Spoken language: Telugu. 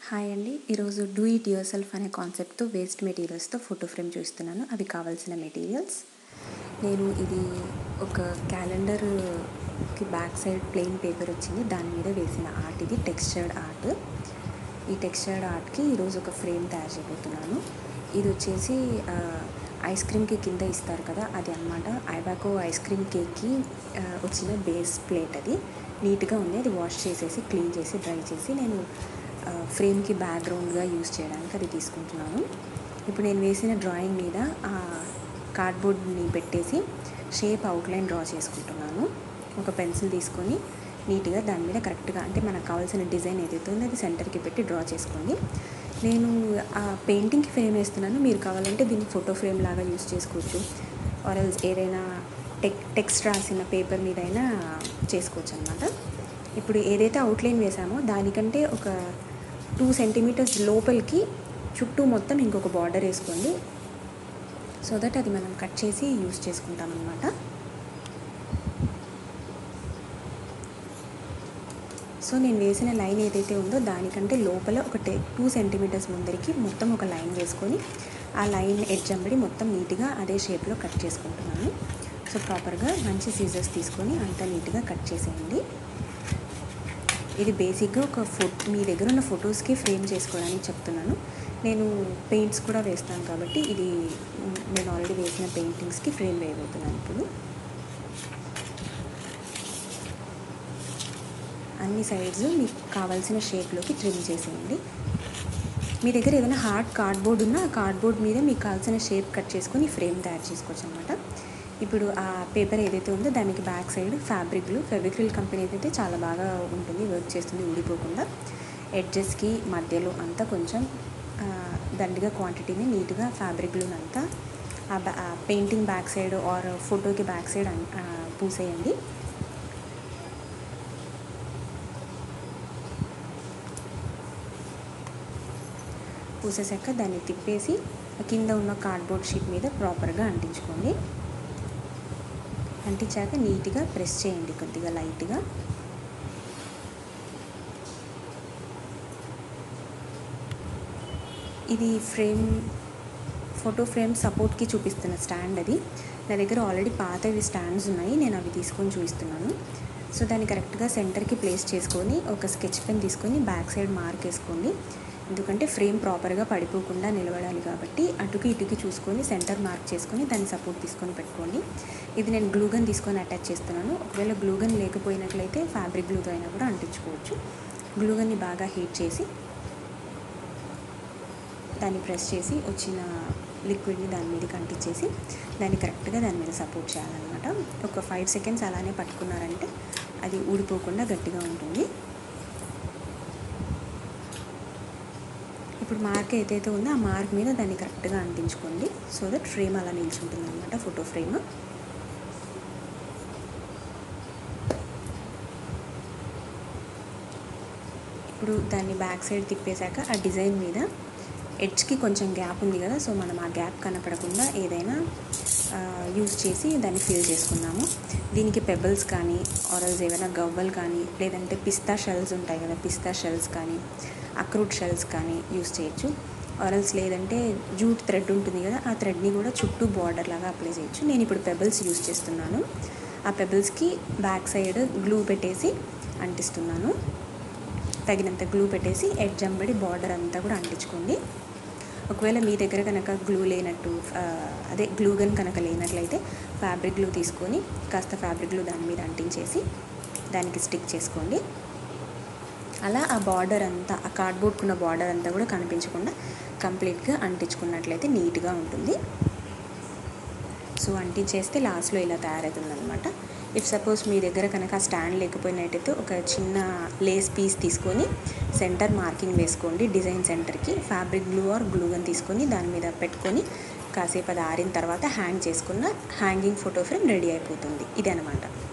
హాయ్ అండి ఈరోజు డూ ఇట్ యువర్ సెల్ఫ్ అనే కాన్సెప్ట్తో వేస్ట్ మెటీరియల్స్తో ఫోటో ఫ్రేమ్ చూస్తున్నాను అవి కావాల్సిన మెటీరియల్స్ నేను ఇది ఒక క్యాలెండర్కి బ్యాక్ సైడ్ ప్లెయిన్ పేపర్ వచ్చింది దాని మీద వేసిన ఆర్ట్ ఇది టెక్స్చర్డ్ ఆర్ట్ ఈ టెక్స్చర్డ్ ఆర్ట్కి ఈరోజు ఒక ఫ్రేమ్ తయారు చేయబోతున్నాను ఇది వచ్చేసి ఆ, ఐస్ క్రీమ్కి కింద ఇస్తారు కదా అది అనమాట ఐబాకో ఐస్ క్రీమ్ కేక్కి ఆ, వచ్చిన బేస్ ప్లేట్ అది నీట్గా ఉంది అది వాష్ చేసేసి క్లీన్ చేసి డ్రై చేసి నేను ఆ, ఫ్రేమ్కి బ్యాక్గ్రౌండ్గా యూస్ చేయడానికి అది తీసుకుంటున్నాను ఇప్పుడు నేను వేసిన డ్రాయింగ్ మీద ఆ కార్డ్బోర్డ్ని పెట్టేసి షేప్ అవుట్లైన్ డ్రా చేసుకుంటున్నాను ఒక పెన్సిల్ తీసుకొని నీట్గా దాని మీద కరెక్ట్గా అంటే మనకు కావాల్సిన డిజైన్ ఏదైతే ఉందో అది సెంటర్కి పెట్టి డ్రా చేసుకోండి నేను ఆ పెయింటింగ్కి ఫ్రేమ్ వేస్తున్నాను మీరు కావాలంటే దీన్ని ఫోటో ఫ్రేమ్ లాగా యూస్ చేసుకోవచ్చు ఆర్ ఎల్స్ ఏదైనా టెక్ టెక్స్ట్ రాసిన పేపర్ మీద అయినా చేసుకోవచ్చు అనమాట ఇప్పుడు ఏదైతే అవుట్లైన్ వేసామో దానికంటే ఒక టూ సెంటీమీటర్స్ లోపలికి చుట్టూ మొత్తం ఇంకొక బార్డర్ వేసుకోండి సో దట్ అది మనం కట్ చేసి యూస్ చేసుకుంటాం అనమాట సో నేను వేసిన లైన్ ఏదైతే ఉందో దానికంటే లోపల ఒక టే టూ సెంటీమీటర్స్ ముందరికి మొత్తం ఒక లైన్ వేసుకొని ఆ లైన్ ఎడ్జ్ అంబడి మొత్తం నీట్గా అదే షేప్లో కట్ చేసుకుంటున్నాను సో ప్రాపర్గా మంచి సీజర్స్ తీసుకొని అంతా నీట్గా కట్ చేసేయండి ఇది బేసిక్గా ఒక ఫో మీ దగ్గర ఉన్న ఫొటోస్కి ఫ్రేమ్ చేసుకోవడానికి చెప్తున్నాను నేను పెయింట్స్ కూడా వేస్తాను కాబట్టి ఇది మ్, నేను ఆల్రెడీ వేసిన పెయింటింగ్స్కి ఫ్రేమ్ వేయబోతున్నాను ఇప్పుడు అన్ని సైడ్స్ మీకు కావాల్సిన షేప్లోకి ట్రిమ్ చేసేయండి మీ దగ్గర ఏదైనా హార్డ్ కార్డ్బోర్డ్ ఉన్నా ఆ కార్డ్బోర్డ్ మీద మీకు కావాల్సిన షేప్ కట్ చేసుకొని ఫ్రేమ్ తయారు చేసుకోవచ్చు అనమాట ఇప్పుడు ఆ పేపర్ ఏదైతే ఉందో దానికి బ్యాక్ సైడ్ ఫ్యాబ్రిక్లు ఫెవిక్రిల్ కంపెనీ అయితే చాలా బాగా ఉంటుంది వర్క్ చేస్తుంది ఊడిపోకుండా ఎడ్జెస్కి మధ్యలో అంతా కొంచెం ఆ, దండిగా క్వాంటిటీని నీట్గా ఫ్యాబ్రిక్లు అంతా ఆ బ్యా ఆ పెయింటింగ్ బ్యాక్ సైడ్ ఆర్ ఫోటోకి బ్యాక్ సైడ్ అన్- ఆ, పూసేయండి పూసేసాక దాన్ని తిప్పేసి కింద ఉన్న కార్డ్బోర్డ్ షీట్ మీద ప్రాపర్గా అంటించుకోండి అంటించాక నీట్గా ప్రెస్ చేయండి కొద్దిగా లైట్గా ఇది ఫ్రేమ్ ఫోటో ఫ్రేమ్ సపోర్ట్కి చూపిస్తున్న స్టాండ్ అది నా దగ్గర ఆల్రెడీ పాతవి స్టాండ్స్ ఉన్నాయి నేను అవి తీసుకొని చూపిస్తున్నాను సో దాన్ని కరెక్ట్గా సెంటర్కి ప్లేస్ చేసుకొని ఒక స్కెచ్ పెన్ తీసుకొని బ్యాక్ సైడ్ మార్క్ వేసుకోండి ఎందుకంటే ఫ్రేమ్ ప్రాపర్గా పడిపోకుండా నిలబడాలి కాబట్టి అటుకి ఇటుకి చూసుకొని సెంటర్ మార్క్ చేసుకొని దాన్ని సపోర్ట్ తీసుకొని పెట్టుకోండి ఇది నేను గ్లూగన్ తీసుకొని అటాచ్ చేస్తున్నాను ఒకవేళ గ్లూగన్ లేకపోయినట్లయితే ఫ్యాబ్రిక్ గ్లూతో అయినా కూడా అంటించుకోవచ్చు గ్లూగన్ని బాగా హీట్ చేసి దాన్ని ప్రెస్ చేసి వచ్చిన లిక్విడ్ని దాని మీదకి అంటించేసి దాన్ని కరెక్ట్గా దాని మీద సపోర్ట్ చేయాలన్నమాట ఒక ఫైవ్ సెకండ్స్ అలానే పట్టుకున్నారంటే అది ఊడిపోకుండా గట్టిగా ఉంటుంది ఇప్పుడు మార్క్ ఏదైతే ఉందో ఆ మార్క్ మీద దాన్ని కరెక్ట్గా అంటించుకోండి సో దట్ ఫ్రేమ్ అలా నిల్చుంటుంది అనమాట ఫోటో ఫ్రేమ్ ఇప్పుడు దాన్ని బ్యాక్ సైడ్ తిప్పేశాక ఆ డిజైన్ మీద ఎడ్జ్కి కొంచెం గ్యాప్ ఉంది కదా సో మనం ఆ గ్యాప్ కనపడకుండా ఏదైనా యూజ్ చేసి దాన్ని ఫిల్ చేసుకున్నాము దీనికి పెబల్స్ కానీ ఆరల్స్ ఏమైనా గవ్వలు కానీ లేదంటే పిస్తా షెల్స్ ఉంటాయి కదా పిస్తా షెల్స్ కానీ అక్రూట్ షెల్స్ కానీ యూస్ చేయొచ్చు ఆరల్స్ లేదంటే జూట్ థ్రెడ్ ఉంటుంది కదా ఆ థ్రెడ్ని కూడా చుట్టూ బార్డర్ లాగా అప్లై చేయొచ్చు నేను ఇప్పుడు పెబల్స్ యూస్ చేస్తున్నాను ఆ పెబల్స్కి బ్యాక్ సైడ్ గ్లూ పెట్టేసి అంటిస్తున్నాను తగినంత గ్లూ పెట్టేసి ఎడ్జ్ అంబడి బార్డర్ అంతా కూడా అంటించుకోండి ఒకవేళ మీ దగ్గర కనుక గ్లూ లేనట్టు ఆ, అదే గ్లూ గన్ కనుక లేనట్లయితే ఫ్యాబ్రిక్ గ్లూ తీసుకొని కాస్త ఫ్యాబ్రిక్ గ్లూ దాని మీద అంటించేసి దానికి స్టిక్ చేసుకోండి అలా ఆ బార్డర్ అంతా ఆ కార్డ్బోర్డ్కున్న బార్డర్ అంతా కూడా కనిపించకుండా కంప్లీట్గా అంటించుకున్నట్లయితే నీట్గా ఉంటుంది సో అంటించేస్తే లాస్ట్లో ఇలా తయారవుతుంది అనమాట ఇఫ్ సపోజ్ మీ దగ్గర కనుక స్టాండ్ లేకపోయినట్టయితే ఒక చిన్న లేస్ పీస్ తీసుకొని సెంటర్ మార్కింగ్ వేసుకోండి డిజైన్ సెంటర్కి fabric glue or glue gun తీసుకొని దాని మీద పెట్టుకొని కాసేపు అది ఆరిన తర్వాత హ్యాంగ్ చేసుకున్న హ్యాంగింగ్ ఫోటో ఫ్రేమ్ రెడీ అయిపోతుంది ఇది అనమాట